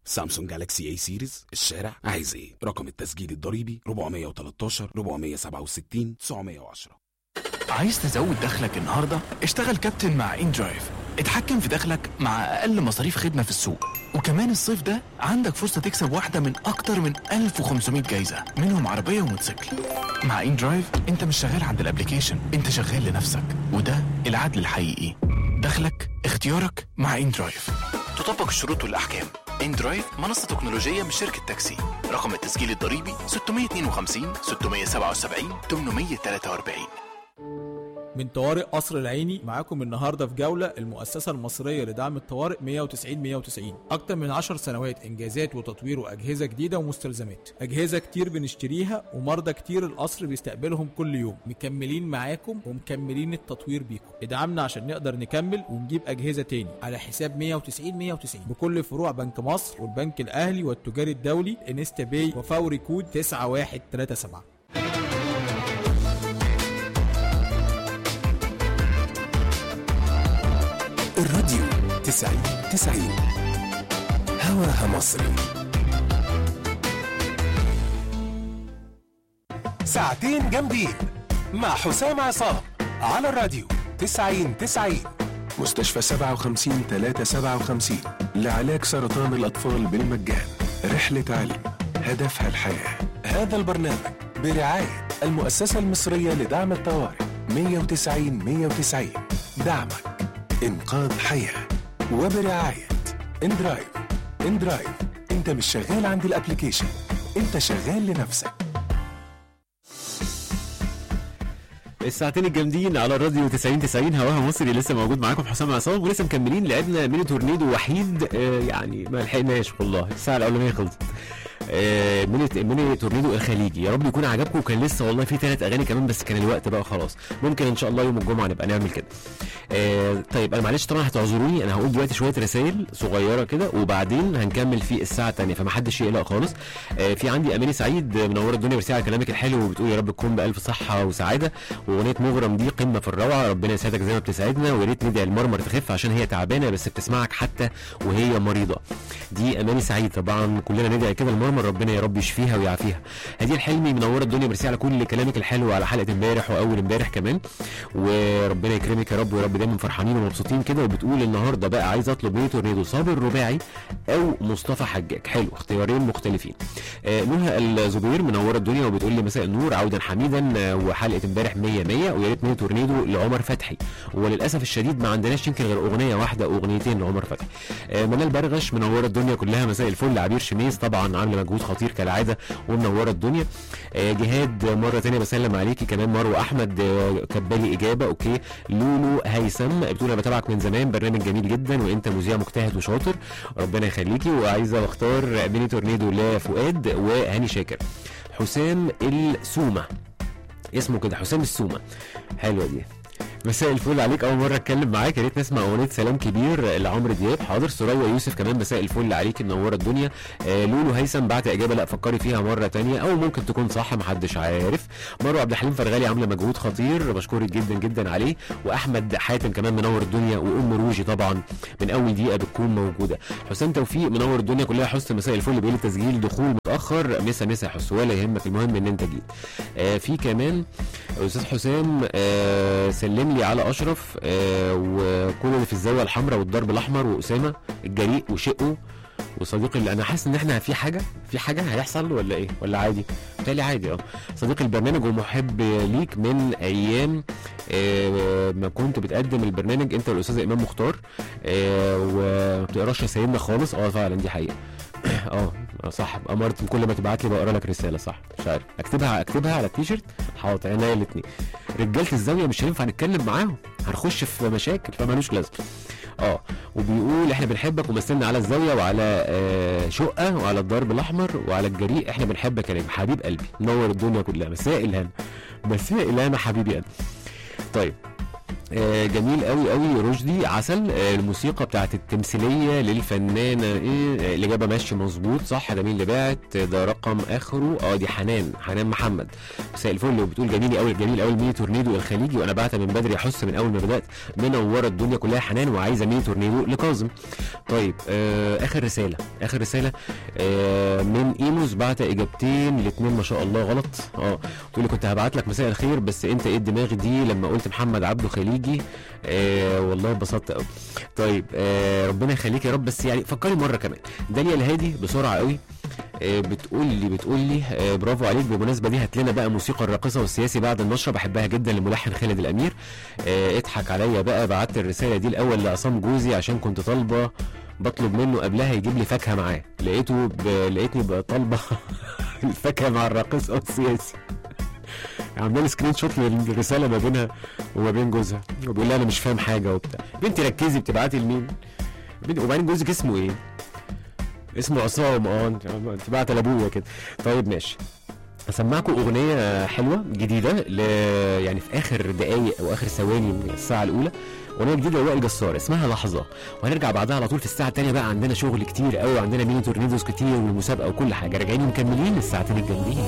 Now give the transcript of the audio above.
سامسونج جالاكسي اي سيريز الشارع عايز ايه رقم التسجيل الضريبي 413 467 910 عايز تزود دخلك النهارده؟ اشتغل كابتن مع ان درايف اتحكم في دخلك مع اقل مصاريف خدمه في السوق وكمان الصيف ده عندك فرصه تكسب واحده من اكتر من 1500 جايزه منهم عربيه وموتوسيكل مع ان درايف انت مش شغال عند الابليكيشن انت شغال لنفسك وده العدل الحقيقي دخلك اختيارك مع ان درايف تطبق الشروط والاحكام ان درايف منصه تكنولوجيه من شركه تاكسي رقم التسجيل الضريبي 652 677 843 من طوارئ قصر العيني معاكم النهارده في جوله المؤسسه المصريه لدعم الطوارئ 190 190 اكتر من 10 سنوات انجازات وتطوير واجهزه جديده ومستلزمات اجهزه كتير بنشتريها ومرضى كتير القصر بيستقبلهم كل يوم مكملين معاكم ومكملين التطوير بيكم ادعمنا عشان نقدر نكمل ونجيب اجهزه تاني على حساب 190 190 بكل فروع بنك مصر والبنك الاهلي والتجاري الدولي انستا باي وفوري كود 9137 الراديو تسعين تسعين هواها مصري ساعتين جامدين مع حسام عصام على الراديو تسعين تسعين مستشفى سبعة وخمسين تلاتة سبعة وخمسين لعلاج سرطان الأطفال بالمجان رحلة علم هدفها الحياة هذا البرنامج برعاية المؤسسة المصرية لدعم الطوارئ 190 190 دعمك إنقاذ حياة وبرعاية اندرايف اندرايف انت مش شغال عند الابليكيشن انت شغال لنفسك الساعتين الجامدين على الراديو 90 90 هواها مصري لسه موجود معاكم حسام عصام ولسه مكملين لعبنا ميني تورنيدو وحيد آه يعني ما لحقناش والله الساعه الاولانيه خلصت آه ميني ميني تورنيدو الخليجي يا رب يكون عجبكم وكان لسه والله في ثلاث اغاني كمان بس كان الوقت بقى خلاص ممكن ان شاء الله يوم الجمعه نبقى نعمل كده آه طيب انا معلش طبعا هتعذروني انا هقول دلوقتي شويه رسائل صغيره كده وبعدين هنكمل في الساعه الثانيه فما حدش يقلق خالص آه في عندي اماني سعيد منوره الدنيا ميرسي على كلامك الحلو وبتقول يا رب تكون بالف صحه وسعاده واغنيه مغرم دي قمه في الروعه ربنا يسعدك زي ما بتسعدنا ويا ريت ندعي المرمر تخف عشان هي تعبانه بس بتسمعك حتى وهي مريضه دي اماني سعيد طبعا كلنا ندعي كده المرمر ربنا يا رب يشفيها ويعافيها هدي الحلمي منوره الدنيا ميرسي على كل كلامك الحلو على حلقه امبارح واول امبارح كمان وربنا يكرمك يا رب ويا رب دايما فرحانين ومبسوطين كده وبتقول النهارده بقى عايز اطلب ميني تورنيدو صابر رباعي او مصطفى حجاج حلو اختيارين مختلفين آه نهى الزبير منوره الدنيا وبتقول لي مساء النور عودا حميدا آه وحلقه امبارح 100 100 ويا ريت ميني تورنيدو لعمر فتحي وللاسف الشديد ما عندناش يمكن غير اغنيه واحده اغنيتين لعمر فتحي آه منال برغش منوره الدنيا كلها مساء الفل عبير شميس طبعا عامله مجهود خطير كالعاده ومنوره الدنيا آه جهاد مره ثانيه بسلم عليكي كمان مروه احمد آه كبالي اجابه اوكي لولو هيثم بتقول انا بتابعك من زمان برنامج جميل جدا وانت مذيع مجتهد وشاطر ربنا يخليكي وعايزه اختار ميني تورنيدو لفؤاد وهاني شاكر حسام السومه اسمه كده حسام السومه حلوه دي مساء الفل عليك اول مره اتكلم معاك يا ريت نسمع اغنيه سلام كبير لعمرو دياب حاضر سرايا يوسف كمان مساء الفل عليك منوره الدنيا آه لولو هيثم بعت اجابه لا فكري فيها مره تانية او ممكن تكون صح محدش عارف مروه عبد الحليم فرغالي عامله مجهود خطير بشكرك جدا جدا عليه واحمد حاتم كمان منور الدنيا وام روجي طبعا من اول دقيقه بتكون موجوده حسام توفيق منور الدنيا كلها حسن مساء الفل بيقول لي تسجيل دخول متاخر مسا مسا حس ولا يهمك المهم ان انت جيت آه في كمان استاذ حسام آه سلم لي على اشرف آه وكل اللي في الزاويه الحمراء والضرب الاحمر واسامه الجريء وشقه وصديقي اللي انا حاسس ان احنا في حاجه في حاجه هيحصل ولا ايه ولا عادي بالتالي عادي اه صديق البرنامج ومحب ليك من ايام آه ما كنت بتقدم البرنامج انت والاستاذ امام مختار آه وما بتقراش رسايلنا خالص اه فعلا دي حقيقه اه صح امرت كل ما تبعت لي بقرا لك رساله صح مش عارف اكتبها اكتبها على التيشيرت حاضر عينيا الاثنين رجاله الزاويه مش هينفع نتكلم معاهم هنخش في مشاكل فمالوش لازمه اه وبيقول احنا بنحبك ومثلنا على الزاويه وعلى آه شقه وعلى الضرب الاحمر وعلى الجريء احنا بنحبك يا نجم حبيب قلبي نور الدنيا كلها مساء الهنا مساء الهنا حبيبي انا طيب آه، جميل قوي قوي رشدي عسل آه، الموسيقى بتاعت التمثيليه للفنانه ايه آه، الاجابه ماشي مظبوط صح ده مين اللي باعت آه، ده رقم اخره اه دي حنان حنان محمد مساء الفل وبتقول جميل قوي جميل قوي الميني تورنيدو الخليجي وانا بعت من بدري احس من اول ما بدات منوره الدنيا كلها حنان وعايزه ميني تورنيدو لكاظم طيب آه اخر رساله اخر رساله آه من ايموس بعت اجابتين الاثنين ما شاء الله غلط اه تقول لي كنت هبعت لك مساء الخير بس انت ايه الدماغ دي لما قلت محمد عبده خليجي آه والله اتبسطت قوي طيب آه ربنا يخليك يا رب بس يعني فكري مره كمان داليا الهادي بسرعه قوي آه، بتقول لي بتقول لي آه، برافو عليك بالمناسبه دي هات لنا بقى موسيقى الراقصه والسياسي بعد النشره بحبها جدا لملحن خالد الامير آه، اضحك عليا بقى بعت الرساله دي الاول لعصام جوزي عشان كنت طالبه بطلب منه قبلها يجيب لي فاكهه معاه لقيته ب... لقيتني بقى طالبه الفاكهه مع الراقصه والسياسي عامله سكرين شوت للرساله ما بينها وما بين جوزها وبيقول لها انا مش فاهم حاجه وبتاع بنتي ركزي بتبعتي لمين بنتي وبعدين جوزك اسمه ايه اسمه عصام اه انت انت بعت لابويا كده طيب ماشي هسمعكم اغنيه حلوه جديده ل... يعني في اخر دقايق او اخر ثواني من الساعه الاولى اغنيه جديده لوائل جسار اسمها لحظه وهنرجع بعدها على طول في الساعه الثانيه بقى عندنا شغل كتير قوي وعندنا ميني تورنيدوز كتير والمسابقه وكل حاجه راجعين مكملين الساعتين الجامدين